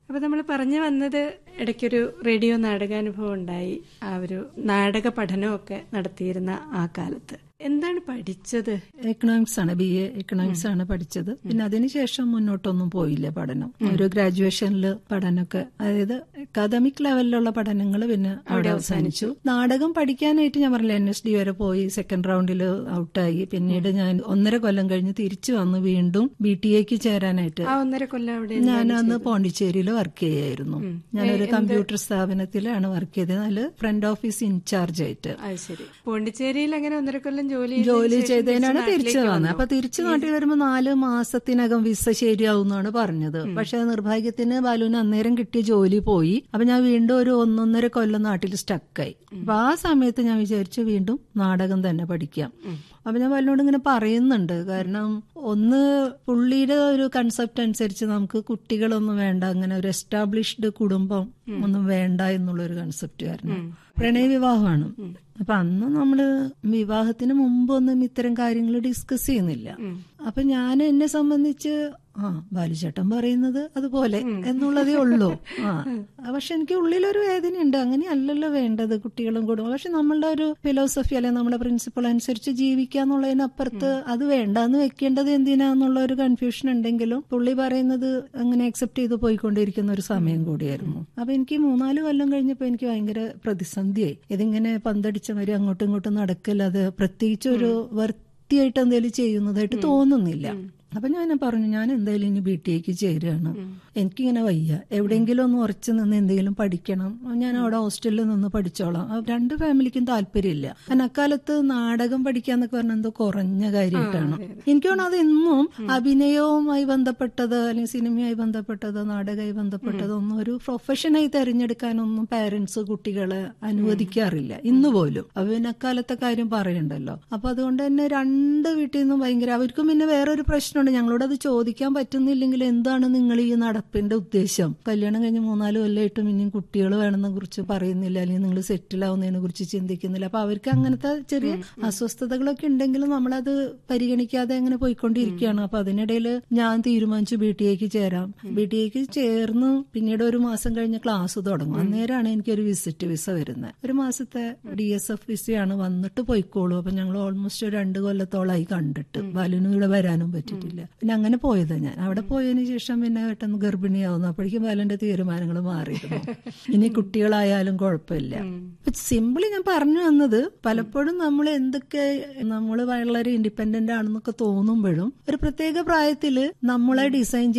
അപ്പൊ നമ്മൾ പറഞ്ഞു വന്നത് ഇടയ്ക്കൊരു റേഡിയോ നാടകാനുഭവം ഉണ്ടായി ആ ഒരു നാടക പഠനമൊക്കെ നടത്തിയിരുന്ന ആ കാലത്ത് എന്താണ് പഠിച്ചത് എക്കണോമിക്സ് ആണ് ബി എ എക്കണോമിക്സ് ആണ് പഠിച്ചത് പിന്നെ അതിനുശേഷം മുന്നോട്ടൊന്നും പോയില്ല പഠനം ഒരു ഗ്രാജുവേഷനിൽ പഠനമൊക്കെ അതായത് അക്കാദമിക് ലെവലിലുള്ള പഠനങ്ങൾ പിന്നെ അവിടെ അവസാനിച്ചു നാടകം പഠിക്കാനായിട്ട് ഞാൻ പറഞ്ഞില്ല എൻ എസ് ഡി വരെ പോയി സെക്കൻഡ് റൗണ്ടിൽ ഔട്ടായി പിന്നീട് ഞാൻ ഒന്നര കൊല്ലം കഴിഞ്ഞ് തിരിച്ചു വന്ന് വീണ്ടും ബി ടി എക്ക് ചേരാനായിട്ട് ആ ഒന്നര കൊല്ലം അവിടെ ഞാൻ അന്ന് പോണ്ടിച്ചേരിയിൽ വർക്ക് ചെയ്യായിരുന്നു ഞാനൊരു കമ്പ്യൂട്ടർ സ്ഥാപനത്തിലാണ് വർക്ക് ചെയ്തത് അതിൽ ഫ്രണ്ട് ഓഫീസ് ഇൻചാർജ് ആയിട്ട് അത് ശരി പോണ്ടിച്ചേരിയിൽ അങ്ങനെ ഒന്നര കൊല്ലം ജോലി ചെയ്തതിന് ജോലി ശേഷം ചെയ്തതിനാണ് തിരിച്ച് തിരിച്ചു നാട്ടിലേക്ക് വന്നത് അപ്പൊ തിരിച്ചു നാട്ടിൽ വരുമ്പോ നാല് മാസത്തിനകം വിസ ശരിയാവും എന്നാണ് പറഞ്ഞത് പക്ഷെ നിർഭാഗ്യത്തിന് ബാലുവിന് അന്നേരം കിട്ടിയ ജോലി പോയി അപ്പൊ ഞാൻ വീണ്ടും ഒരു ഒന്നൊന്നര കൊല്ലം നാട്ടിൽ സ്റ്റക്കായി അപ്പൊ ആ സമയത്ത് ഞാൻ വിചാരിച്ചു വീണ്ടും നാടകം തന്നെ പഠിക്കാം അപ്പൊ ഞാൻ ബാലുവിനോട് ഇങ്ങനെ പറയുന്നുണ്ട് കാരണം ഒന്ന് പുള്ളിയുടെ ഒരു കൺസെപ്റ്റ് അനുസരിച്ച് നമുക്ക് കുട്ടികളൊന്നും വേണ്ട അങ്ങനെ ഒരു എസ്റ്റാബ്ലിഷ്ഡ് കുടുംബം ഒന്നും വേണ്ട എന്നുള്ള ഒരു കൺസെപ്റ്റ് കാരണം പ്രണയ വിവാഹമാണ് അപ്പൊ അന്ന് നമ്മള് വിവാഹത്തിന് മുമ്പൊന്നും ഇത്തരം കാര്യങ്ങൾ ഡിസ്കസ് ചെയ്യുന്നില്ല അപ്പൊ ഞാൻ എന്നെ സംബന്ധിച്ച് ആ ബാലുചേട്ടൻ പറയുന്നത് അതുപോലെ എന്നുള്ളതേ ഉള്ളൂ ആ പക്ഷെ എനിക്ക് ഉള്ളിലൊരു വേദനയുണ്ട് അങ്ങനെയല്ലല്ലോ വേണ്ടത് കുട്ടികളും കുടുംബം പക്ഷെ നമ്മളുടെ ഒരു ഫിലോസഫി അല്ലെങ്കിൽ നമ്മുടെ പ്രിൻസിപ്പൾ അനുസരിച്ച് ജീവിക്കാന്നുള്ളതിനപ്പുറത്ത് അത് വേണ്ടാന്ന് വെക്കേണ്ടത് എന്തിനാന്നുള്ള ഒരു കൺഫ്യൂഷൻ ഉണ്ടെങ്കിലും പുള്ളി പറയുന്നത് അങ്ങനെ അക്സെപ്റ്റ് ചെയ്ത് പോയിക്കൊണ്ടിരിക്കുന്ന ഒരു സമയം കൂടിയായിരുന്നു അപ്പൊ എനിക്ക് മൂന്നാല് കൊല്ലം കഴിഞ്ഞപ്പോ എനിക്ക് ഭയങ്കര പ്രതിസന്ധിയായി ഇതിങ്ങനെ പന്തടിച്ച മാതിരി അങ്ങോട്ടും ഇങ്ങോട്ടും നടക്കല്ലാതെ പ്രത്യേകിച്ച് ഒരു വൃത്തിയായിട്ട് എന്തെങ്കിലും ചെയ്യുന്നതായിട്ട് തോന്നുന്നില്ല അപ്പൊ ഞാൻ പറഞ്ഞു ഞാൻ എന്തായാലും ഇനി ബി ടി എക്ക് ചേരുകയാണ് എനിക്കിങ്ങനെ വയ്യ എവിടെയെങ്കിലും ഒന്ന് ഉറച്ചു നിന്ന് എന്തെങ്കിലും പഠിക്കണം ഞാൻ അവിടെ ഹോസ്റ്റലിൽ നിന്ന് പഠിച്ചോളാം ആ രണ്ട് ഫാമിലിക്കും താല്പര്യമില്ല കാരണം അക്കാലത്ത് നാടകം പഠിക്കാന്നൊക്കെ പറഞ്ഞാൽ എന്തോ കുറഞ്ഞ കാര്യമായിട്ടാണ് എനിക്ക് തോന്നുന്നു അത് ഇന്നും അഭിനയവുമായി ബന്ധപ്പെട്ടത് അല്ലെങ്കിൽ സിനിമയുമായി ബന്ധപ്പെട്ടത് നാടകമായി ബന്ധപ്പെട്ടത് ഒന്നും ഒരു പ്രൊഫഷനായി തെരഞ്ഞെടുക്കാനൊന്നും പാരന്റ്സ് കുട്ടികളെ അനുവദിക്കാറില്ല ഇന്ന് പോലും അപ്പൊ പിന്നെ അക്കാലത്തെ കാര്യം പറയണ്ടല്ലോ അപ്പൊ അതുകൊണ്ട് തന്നെ രണ്ട് വീട്ടിൽ നിന്നും ഭയങ്കര അവർക്കും പിന്നെ വേറൊരു പ്രശ്നമുണ്ട് ഞങ്ങളോട് അത് ചോദിക്കാൻ പറ്റുന്നില്ലെങ്കിൽ എന്താണ് നിങ്ങൾ ഈ നടപ്പിന്റെ ഉദ്ദേശം കല്യാണം കഴിഞ്ഞ് മൂന്നാല് കൊല്ലമായിട്ടും ഇനിയും കുട്ടികൾ വേണമെന്നെ കുറിച്ച് പറയുന്നില്ല അല്ലെങ്കിൽ നിങ്ങൾ സെറ്റിൽ ആവുന്നതിനെ കുറിച്ച് ചിന്തിക്കുന്നില്ല അപ്പൊ അവർക്ക് അങ്ങനത്തെ ചെറിയ അസ്വസ്ഥതകളൊക്കെ ഉണ്ടെങ്കിലും നമ്മളത് പരിഗണിക്കാതെ അങ്ങനെ പോയിക്കൊണ്ടിരിക്കുകയാണ് അപ്പൊ അതിനിടയിൽ ഞാൻ തീരുമാനിച്ചു ബി ടി എക്ക് ചേരാം ബി ടി എക്ക് ചേർന്ന് പിന്നീട് ഒരു മാസം കഴിഞ്ഞ് ക്ലാസ് തുടങ്ങും അന്നേരമാണ് എനിക്കൊരു വിസിറ്റ് വിസ വരുന്നത് ഒരു മാസത്തെ ഡി എസ് എഫ് വിസയാണ് വന്നിട്ട് പോയിക്കോളൂ അപ്പൊ ഞങ്ങൾ ഓൾമോസ്റ്റ് ഒരു രണ്ട് കൊല്ലത്തോളമായി കണ്ടിട്ട് ബാലുവിനും ഇവിടെ വരാനും പറ്റിയിട്ടില്ല പിന്നെ അങ്ങനെ പോയതാ ഞാൻ അവിടെ പോയതിനു ശേഷം പിന്നെ പെട്ടെന്ന് ഗർഭിണിയാവുന്നു അപ്പോഴേക്കും ബാലന്റെ തീരുമാനങ്ങൾ മാറിയിരുന്നു ഇനി കുട്ടികളായാലും കുഴപ്പമില്ല സിമ്പിളി ഞാൻ പറഞ്ഞു വന്നത് പലപ്പോഴും നമ്മൾ എന്തൊക്കെ നമ്മൾ വളരെ ഇൻഡിപെൻഡന്റ് ആണെന്നൊക്കെ തോന്നുമ്പോഴും ഒരു പ്രത്യേക പ്രായത്തില് നമ്മളെ ഡിസൈൻ